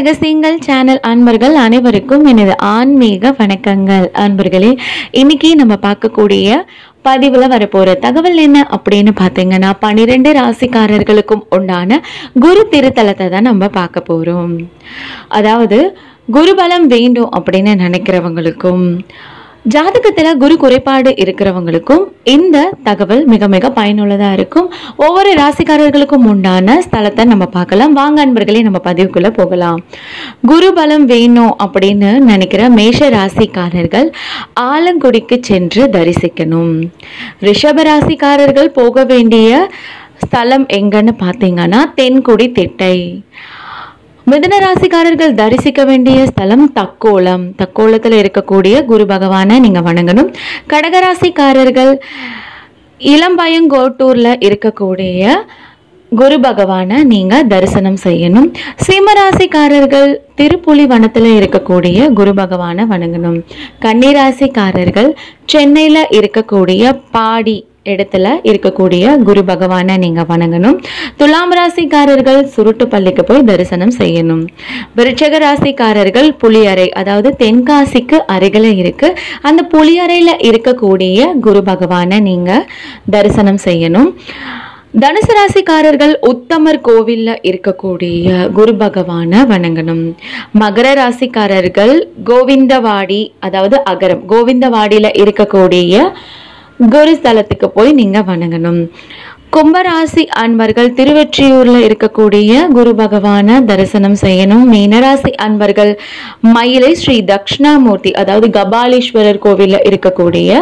ரகசியங்கள் சேனல் அன்பர்கள் அனைவருக்கும் எனது ஆன்மீக வணக்கங்கள் அன்பர்களே இன்னைக்கு நம்ம பார்க்கக்கூடிய பதிவுல வரப்போற தகவல் என்ன அப்படின்னு பார்த்தீங்கன்னா பன்னிரெண்டு ராசிக்காரர்களுக்கும் உண்டான குரு திருத்தலத்தை தான் நம்ம பார்க்க போறோம் அதாவது குருபலம் வேண்டும் அப்படின்னு நினைக்கிறவங்களுக்கும் ஜாதகத்துல குரு குறைபாடு இருக்கிறவங்களுக்கும் இந்த தகவல் மிக மிக பயனுள்ளதா இருக்கும் ஒவ்வொரு ராசிக்காரர்களுக்கும் உண்டான ஸ்தலத்தை நம்ம பார்க்கலாம் வாங்க அன்பர்களே நம்ம பதிவுக்குள்ள போகலாம் குரு பலம் வேணும் அப்படின்னு நினைக்கிற மேஷ ராசிக்காரர்கள் ஆலங்குடிக்கு சென்று தரிசிக்கணும் ரிஷப ராசிக்காரர்கள் போக வேண்டிய ஸ்தலம் எங்கன்னு பார்த்தீங்கன்னா தென்குடி திட்டை மிதுன ராசிக்காரர்கள் தரிசிக்க வேண்டிய ஸ்தலம் தக்கோலம் தக்கோலத்தில் இருக்கக்கூடிய குரு பகவானை நீங்கள் வணங்கணும் கடகராசிக்காரர்கள் இளம்பயங்கோட்டூரில் இருக்கக்கூடிய குரு பகவானை நீங்கள் தரிசனம் செய்யணும் சிம்மராசிக்காரர்கள் திருப்புலி வனத்தில் இருக்கக்கூடிய குரு பகவானை வணங்கணும் கன்னிராசிக்காரர்கள் சென்னையில் இருக்கக்கூடிய பாடி இடத்துல இருக்கக்கூடிய குரு பகவானை நீங்க வணங்கணும் துலாம் ராசிக்காரர்கள் சுருட்டு பள்ளிக்கு போய் தரிசனம் செய்யணும் விருச்சக ராசிக்காரர்கள் புலியறை அதாவது தென்காசிக்கு அருகில இருக்கு அந்த புலியறையில இருக்கக்கூடிய குரு பகவானை நீங்க தரிசனம் செய்யணும் தனுசு ராசிக்காரர்கள் உத்தமர் கோவில்ல இருக்கக்கூடிய குரு பகவானை வணங்கணும் மகர ராசிக்காரர்கள் கோவிந்தவாடி அதாவது அகரம் கோவிந்தவாடியில இருக்கக்கூடிய குரு ஸ்தலத்துக்கு போய் நீங்க வணங்கணும் கும்பராசி அன்பர்கள் திருவெற்றியூர்ல இருக்கக்கூடிய குரு பகவான தரிசனம் செய்யணும் மீனராசி அன்பர்கள் மயிலை ஸ்ரீ தக்ஷணாமூர்த்தி அதாவது கபாலீஸ்வரர் கோவில்ல இருக்கக்கூடிய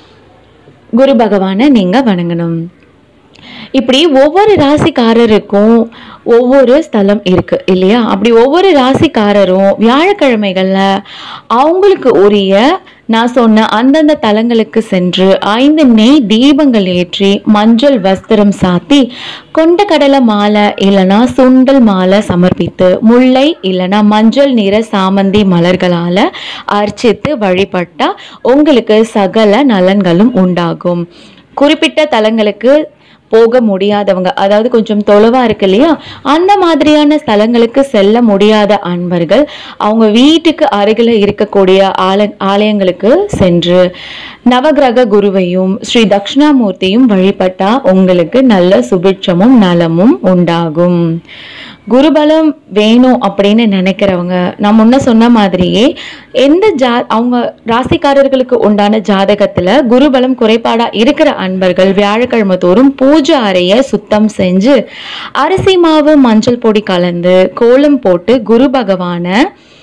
குரு பகவானை நீங்க வணங்கணும் இப்படி ஒவ்வொரு ராசிக்காரருக்கும் ஒவ்வொரு ஸ்தலம் இருக்கு இல்லையா அப்படி ஒவ்வொரு ராசிக்காரரும் வியாழக்கிழமைகள்ல அவங்களுக்கு உரிய நான் சொன்ன அந்தந்த தலங்களுக்கு சென்று ஐந்து நெய் தீபங்கள் ஏற்றி மஞ்சள் வஸ்திரம் சாத்தி கொண்ட கடலை மாலை இல்லைன்னா சுண்டல் மாலை சமர்ப்பித்து முல்லை இல்லைன்னா மஞ்சள் நிற சாமந்தி மலர்களால அர்ச்சித்து வழிபட்டா உங்களுக்கு சகல நலன்களும் உண்டாகும் குறிப்பிட்ட தலங்களுக்கு போக முடியாதவங்க அதாவது கொஞ்சம் தொலைவா இருக்கு இல்லையா அந்த மாதிரியான ஸ்தலங்களுக்கு செல்ல முடியாத அன்பர்கள் அவங்க வீட்டுக்கு அருகில் இருக்கக்கூடிய ஆல ஆலயங்களுக்கு சென்று நவகிரக குருவையும் ஸ்ரீ தக்ஷணாமூர்த்தியும் வழிபட்டா உங்களுக்கு நல்ல சுபிட்சமும் நலமும் உண்டாகும் குருபலம் வேணும் அப்படின்னு நினைக்கிறவங்க நான் முன்ன சொன்ன மாதிரியே எந்த ஜா அவங்க ராசிக்காரர்களுக்கு உண்டான ஜாதகத்துல குருபலம் குறைபாடா இருக்கிற அன்பர்கள் வியாழக்கிழமை தோறும் பூஜை அறைய சுத்தம் செஞ்சு அரிசி மாவு மஞ்சள் பொடி கலந்து கோலம் போட்டு குரு பகவானை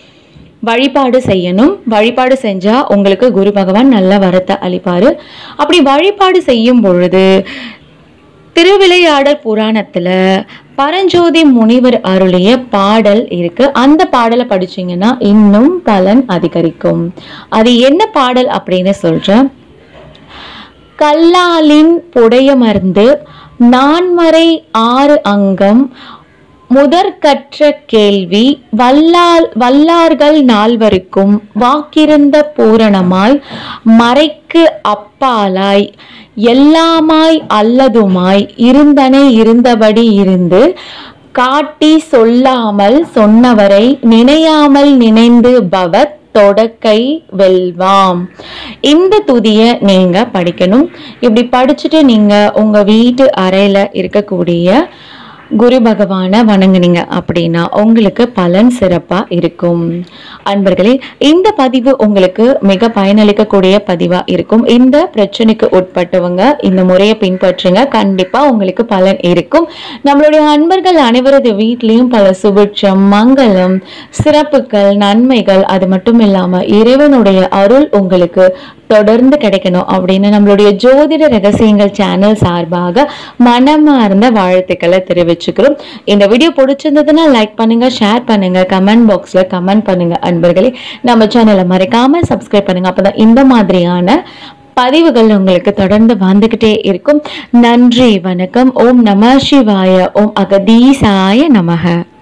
வழிபாடு செய்யணும் வழிபாடு செஞ்சா உங்களுக்கு குரு பகவான் நல்ல வரத்தை அளிப்பாரு அப்படி வழிபாடு செய்யும் பொழுது திருவிளையாடல் புராணத்துல பரஞ்சோதி முனிவர் அருளிய பாடல் இருக்கு அந்த பாடலை படிச்சீங்கன்னா இன்னும் பலன் அதிகரிக்கும் அது என்ன பாடல் அப்படின்னு சொல்றேன் கல்லாலின் புடையமர்ந்து நான்மறை ஆறு அங்கம் முதற்கற்ற கேள்வி வல்லால் வல்லார்கள் நால்வருக்கும் வாக்கிருந்த பூரணமாய் மறைக்கு அப்பாலாய் எல்லாமாய் அல்லதுமாய் இருந்தனை இருந்தபடி இருந்து காட்டி சொல்லாமல் சொன்னவரை நினையாமல் நினைந்து பவத் தொடக்கை வெல்வாம் இந்த துதிய நீங்க படிக்கணும் இப்படி படிச்சுட்டு நீங்க உங்க வீட்டு அறையில இருக்கக்கூடிய குரு பகவானை வணங்குனீங்க அப்படின்னா உங்களுக்கு பலன் சிறப்பா இருக்கும் அன்பர்களே இந்த பதிவு உங்களுக்கு மிக பயனளிக்கக்கூடிய பதிவா இருக்கும் இந்த பிரச்சனைக்கு உட்பட்டவங்க இந்த முறையை பின்பற்றுங்க கண்டிப்பா உங்களுக்கு பலன் இருக்கும் நம்மளுடைய அன்பர்கள் அனைவரது வீட்லயும் பல சுபிட்சம் மங்களம் சிறப்புகள் நன்மைகள் அது மட்டும் இல்லாம இறைவனுடைய அருள் உங்களுக்கு தொடர்ந்து கிடைக்கணும் அப்படின்னு நம்மளுடைய ஜோதிட ரகசியங்கள் சேனல் சார்பாக மனமார்ந்த வாழ்த்துக்களை தெரிவிச்சுக்கிறோம் இந்த வீடியோ பிடிச்சிருந்ததுன்னா லைக் பண்ணுங்க ஷேர் பண்ணுங்க கமெண்ட் பாக்ஸ்ல கமெண்ட் பண்ணுங்க அன்பர்களே நம்ம சேனலை மறக்காம சப்ஸ்கிரைப் பண்ணுங்க அப்பதான் இந்த மாதிரியான பதிவுகள் உங்களுக்கு தொடர்ந்து வந்துகிட்டே இருக்கும் நன்றி வணக்கம் ஓம் நம சிவாய ஓம் அகதீசாய நமக